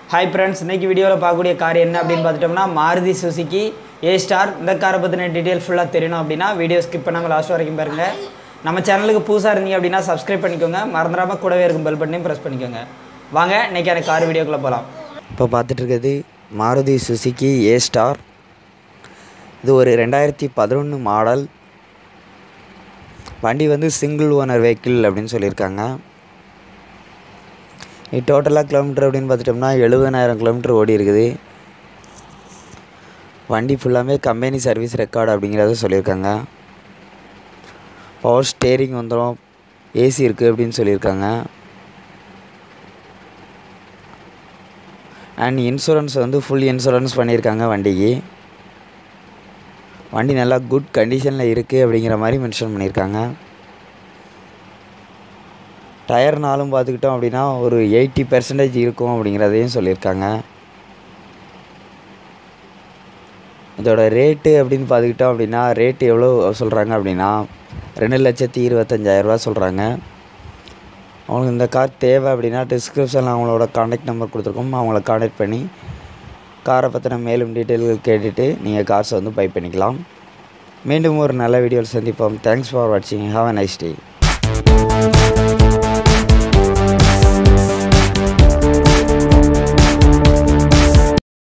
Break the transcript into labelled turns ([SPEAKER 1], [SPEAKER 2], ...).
[SPEAKER 1] hi friends இன்னைக்கு வீடியோவில் பார்க்கக்கூடிய கார் என்ன அப்படின்னு பார்த்துட்டோம்னா மாருதி சுசுகி ஏ ஸ்டார் இந்த காரை பற்றின டீட்டெயில் ஃபுல்லாக தெரியணும் அப்படின்னா வீடியோ ஸ்கிப் பண்ணாமல் லாஸ்ட் வரைக்கும் பாருங்கள் நம்ம சேனலுக்கு புதுசாக இருந்தீங்க அப்படின்னா சப்ஸ்கிரைப் பண்ணிக்கோங்க மறந்துடாமல் கூடவே இருக்கும் பெல் பட்டனையும் ப்ரெஸ் பண்ணிக்கோங்க வாங்க இன்னைக்கான கார் வீடியோக்குள்ளே போகலாம்
[SPEAKER 2] இப்போ பார்த்துட்டு இருக்கிறது மாருதி சுசுகி ஏ ஸ்டார் இது ஒரு ரெண்டாயிரத்தி பதினொன்று மாடல் வண்டி வந்து சிங்கிள் ஓனர் வெஹிக்கிள் அப்படின்னு சொல்லியிருக்காங்க இது டோட்டலாக கிலோமீட்டர் அப்படின்னு பார்த்துட்டோம்னா எழுபதாயிரம் கிலோமீட்டர் ஓடி இருக்குது வண்டி ஃபுல்லாமே கம்பெனி சர்வீஸ் ரெக்கார்டு அப்படிங்கிறத சொல்லியிருக்காங்க பவர் ஸ்டேரிங் வந்துடும் ஏசி இருக்குது அப்படின்னு சொல்லியிருக்காங்க அண்ட் இன்சூரன்ஸ் வந்து ஃபுல் இன்சூரன்ஸ் பண்ணியிருக்காங்க வண்டிக்கு வண்டி நல்லா குட் கண்டிஷனில் இருக்குது அப்படிங்கிற மாதிரி மென்ஷன் பண்ணியிருக்காங்க டயர் நாளும் பார்த்துக்கிட்டோம் அப்படின்னா ஒரு எயிட்டி பெர்சன்டேஜ் இருக்கும் அப்படிங்கிறதையும் சொல்லியிருக்காங்க இதோட ரேட்டு அப்படின்னு பார்த்துக்கிட்டோம் அப்படின்னா ரேட்டு எவ்வளோ சொல்கிறாங்க அப்படின்னா ரெண்டு லட்சத்தி இருபத்தஞ்சாயிரரூபா சொல்கிறாங்க அவங்களுக்கு இந்த கார் தேவை அப்படின்னா டிஸ்கிரிப்ஷனில் அவங்களோட காண்டாக்ட் நம்பர் கொடுத்துருக்கோம் அவங்கள காண்டாக்ட் பண்ணி காரை பற்றின மேலும் டீட்டெயில்கள் கேட்டுட்டு நீங்கள் கார்ஸ் வந்து பை பண்ணிக்கலாம் மீண்டும் ஒரு நல்ல வீடியோவில் சந்திப்போம் தேங்க்ஸ் ஃபார் வாட்சிங் ஹாவ் அ நைஸ் டே